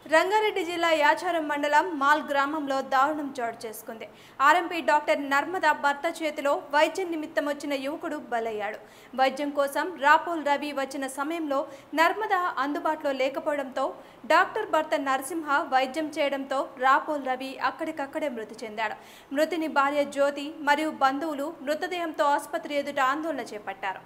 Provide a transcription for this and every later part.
రంగారెడ్డి జిల్లా యాచారం మండలం మాల్ గ్రామంలో దారుణం చోటు చేసుకుంది ఆర్ఎంపీ డాక్టర్ నర్మదా భర్త చేతిలో వైద్యం నిమిత్తం వచ్చిన యువకుడు బలయ్యాడు వైద్యం కోసం రాపోల్ రవి వచ్చిన సమయంలో నర్మదా అందుబాటులో లేకపోవడంతో డాక్టర్ భర్త నరసింహ వైద్యం చేయడంతో రాపోల్ రవి అక్కడికక్కడే మృతి చెందాడు మృతిని భార్య జ్యోతి మరియు బంధువులు మృతదేహంతో ఆసుపత్రి ఎదుట ఆందోళన చేపట్టారు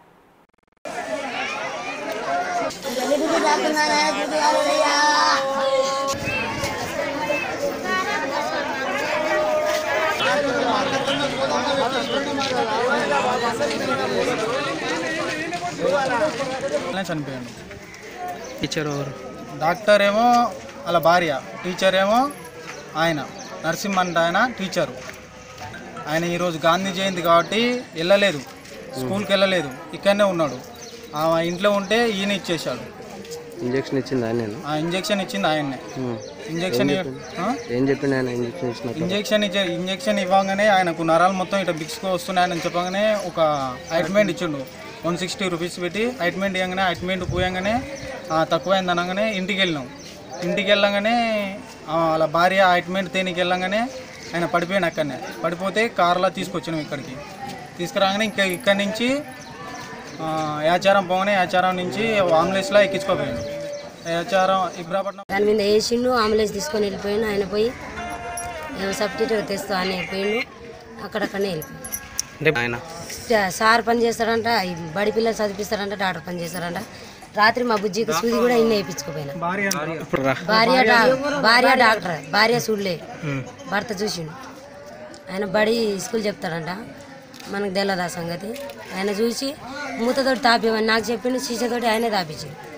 అలా చనిపోయాడు టీచర్ ఎవరు డాక్టర్ ఏమో వాళ్ళ భార్య టీచర్ ఏమో ఆయన నరసింహ అంటే ఆయన టీచరు ఆయన ఈరోజు గాంధీ జయంతి కాబట్టి వెళ్ళలేదు స్కూల్కి వెళ్ళలేదు ఇక్కడనే ఉన్నాడు ఆ ఇంట్లో ఉంటే ఈయన ఇచ్చేశాడు ఇంజక్షన్ ఇచ్చిందా నేను ఆ ఇంజెక్షన్ ఇచ్చింది ఆయన్నే ఇంజెక్షన్ ఇ- ఆ? ఏం చెప్పిండు ఆయన ఇంజక్షన్ ఇచ్చినప్పుడు ఇంజెక్షన్ ఇచ్చే ఇంజెక్షన్ ఇవ్వగానే ఆయనకు నరాలు మొత్తం ఇట్లా బిక్స్గా వస్తున్నాయని చెప్పగానే ఒక ఐట్మెంట్ ఇచ్చిండు వన్ సిక్స్టీ రూపీస్ పెట్టి ఐట్మెంట్ ఇవ్వగానే ఐట్మెంట్ పోయంగానే ఆ, తక్కువైంది అనగానే ఇంటికి వెళ్ళినాం ఇంటికి వెళ్ళగానే ఆ, వాళ్ళ భార్య ఐట్మెంట్ తేనికి వెళ్ళగానే ఆయన పడిపోయాడు అక్కడనే పడిపోతే కార్లో తీసుకొచ్చినాం ఇక్కడికి తీసుకురాగానే ఇంకా ఇక్కడి నుంచి ఆ, యాచారం పోగానే యాచారం నుంచి ఆంబులెన్స్లో ఎక్కించుకోపోయాడు యాచారం ఇబ్రాపట్నం దాని మీద వేసిండు అంబులెన్స్ తీసుకొని వెళ్ళిపోయిండు ఆయన పోయి సబ్స్టిట్యూట్ తెస్తా అని వెళ్ళిపోయిండు అక్కడక్కడనే వెళ్ళిపోయిండు అంటే ఆయన సా- సార్ పని చేస్తాడంట ఈ బడి పిల్లలు చదివిస్తారంట డాక్టర్ పని చేస్తారంట రాత్రి మా బుజ్జికి సూది కూడా ఇన్న వేయించుకోపోయినా ఇప్పుడు రా భార్య డా- భార్య డాక్టర్ భార్య చూడలే భర్త చూసిండు ఆయన బడి స్కూల్ చెప్తాడంట మనకు తెలియదు ఆ సంగతి ఆయన చూసి మూతతోటి తాపేమని నాకు చెప్పిండు సీసతోటి ఆయనే తాపించిండు